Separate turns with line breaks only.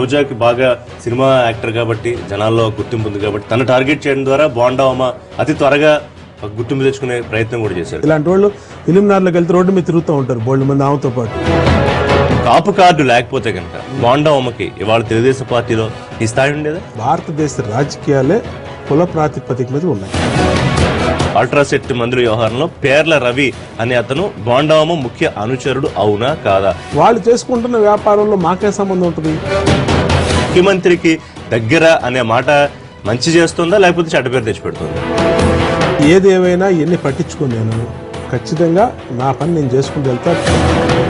రోజాకి బాగా cinema actor కాబట్టి జనాల్లో గుర్తింపు ఉంది కాబట్టి తను టార్గెట్ చేయడం ద్వారా బోండా ఉమ అతి త్వరగా ఒక గుర్తింపు తెచ్చుకునే ప్రయత్నం కూడా చేశారు
ఇలాంటి వాళ్ళు ఫిలిం నార్లోకి వెళ్తే రోడ్డు మీద తిరుగుతూ ఉంటారు బోల్డ్ మంది ఆమెతో పాటు
కాపు కార్డు లేకపోతే కనుక బోండా ఉమ్మకి ఇవాళ తెలుగుదేశం పార్టీలో ఈ స్థాయి ఉండేదా
భారతదేశ రాజకీయాలే కుల ప్రాతిపదిక మీద ఉన్నాయి
అల్ట్రాసెట్ మందుల వ్యవహారంలో పేర్ల రవి అనే అతను బోండావమ ముఖ్య అనుచరుడు అవునా కాదా
వాళ్ళు చేసుకుంటున్న వ్యాపారంలో మాకే సంబంధం ఉంటుంది
ముఖ్యమంత్రికి దగ్గర అనే మాట మంచి చేస్తుందా లేకపోతే చెడ్డ పేరు తెచ్చిపెడుతుందా
ఏది ఏమైనా ఇవన్నీ పట్టించుకుని నేను ఖచ్చితంగా నా పని నేను చేసుకుంటూ వెళ్తా